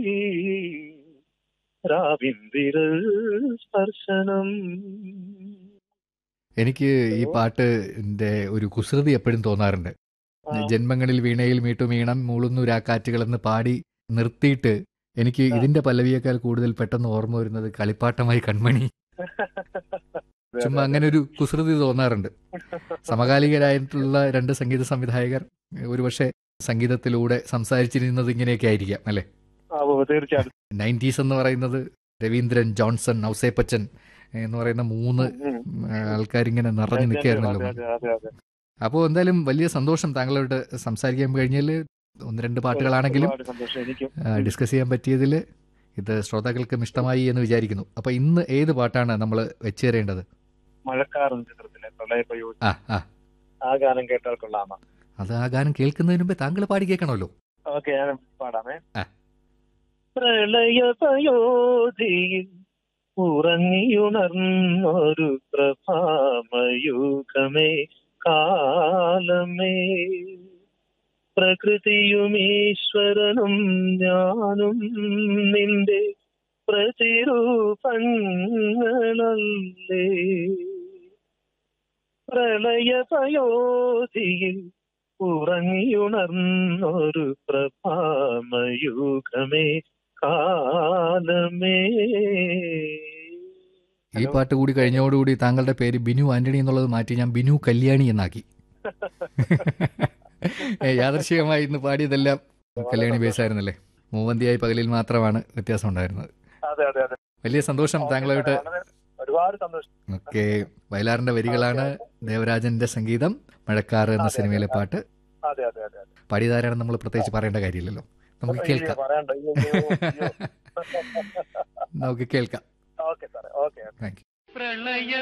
രാവിന്ദിരൽ സ്പർശനം എനിക്ക് ഈ പാട്ടിന്റെ ഒരു കുസൃതി എപ്പോഴും തോന്നാറുണ്ട് ആ. ജന്മങ്ങളിൽ വീണയിൽ മീട്ടു വീണം മൂളുന്നൂരാക്കാറ്റുകൾ എന്ന് പാടി നിർത്തിയിട്ട് എനിക്ക് ആ. ഇതിന്റെ പല്ലവിയേക്കാൾ കൂടുതൽ പെട്ടെന്ന് ഓർമ്മ വരുന്നത് കളിപ്പാട്ടമായി കൺമണി ചുമ്മാ അങ്ങനെ ഒരു കുസൃതി തോന്നാറുണ്ട് സമകാലികരായിട്ടുള്ള രണ്ട് സംഗീത സംവിധായകർ ഒരുപക്ഷെ സംഗീതത്തിലൂടെ സംസാരിച്ചിരുന്നത് ഇങ്ങനെയൊക്കെ ആയിരിക്കാം അല്ലെ ആ, ഓ, തീർച്ചയായിട്ടും നയൻറ്റീസ് എന്ന് പറയുന്നത് രവീന്ദ്രൻ ജോൺസൺ ഔസേപ്പച്ചൻ എന്ന് പറയുന്ന മൂന്ന് ഉം, ഉം. ആൾക്കാരിങ്ങനെ നിറഞ്ഞു നിൽക്കുകയായിരുന്നല്ലോ അതെ, അതെ, അതെ, അതെ. അപ്പോൾ എന്തായാലും വലിയ സന്തോഷം താങ്കളോട് സംസാരിക്കാൻ കഴിഞ്ഞാൽ ഒന്ന് രണ്ട് പാട്ടുകളാണെങ്കിലും ഒരുപാട് സന്തോഷം എനിക്കും ഡിസ്കസ് ചെയ്യാൻ പറ്റിയതിൽ ഇത് ശ്രോതാക്കൾക്കും ഇഷ്ടമായി എന്ന് വിചാരിക്കുന്നു അപ്പൊ ഇന്ന് ഏത് പാട്ടാണ് നമ്മൾ വെച്ചു തരേണ്ടത് മഴക്കാർ എന്ന ചിത്രത്തിലെ പ്രളയപ്രയോഗം ആ ആ ആ ഗാനം കേട്ടാൽ കൊള്ളാമ അത് ആ ഗാനം കേൾക്കുന്നതിന് മുമ്പേ താങ്കൾ പാടി കേൾക്കണമല്ലോ ഓക്കെ ഞാൻ പാടാമേ ആ. പ്രളയപയോധിയിൽ ഉറങ്ങിയുണർന്നൊരു പ്രഭാമയുഗമേ കാലമേ പ്രകൃതിയും ഈശ്വരനും ഞാനും നിന്റെ പ്രതിരൂപങ്ങളല്ലേ പ്രളയപയോധിയിൽ ഉറങ്ങിയുണർന്നൊരു പ്രഭാമയുഗമേ കാലമേ ഈ പാട്ട് കൂടി കഴിഞ്ഞോടുകൂടി താങ്കളുടെ പേര് ബിനു ആന്റണി എന്നുള്ളത് മാറ്റി ഞാൻ ബിനു കല്യാണി എന്നാക്കി ഏ, യാദൃശ്ചികമായി ഇന്ന് പാടിയതെല്ലാം കല്യാണി ബേസ് ആയിരുന്നല്ലേ മൂവന്തിയായി പകലിൽ മാത്രമാണ് വ്യത്യാസം ഉണ്ടായിരുന്നത് അതെ അതെ അതെ വലിയ സന്തോഷം താങ്കളുമായിട്ട് വളരെ- ഒരുപാട് സന്തോഷം ഒക്കെ വയലാറിന്റെ വരികളാണ് ദേവരാജന്റെ സംഗീതം മഴക്കാറ് എന്ന അതെ, സിനിമയിലെ അതെ. പാട്ട് അതെ അതെ അതെ അതെ പാടിയതാരാണെന്ന് നമ്മൾ പ്രത്യേകിച്ച് പറയേണ്ട കാര്യമില്ലല്ലോ നമുക്ക് അയ്യോ, കേൾക്കാം പറയണ്ട അയ്യോ, അയ്യോ, അയ്യോ. നമുക്ക് കേൾക്കാം ഓക്കെ സാറേ ഓക്കെ താങ്ക് യു പ്രളയ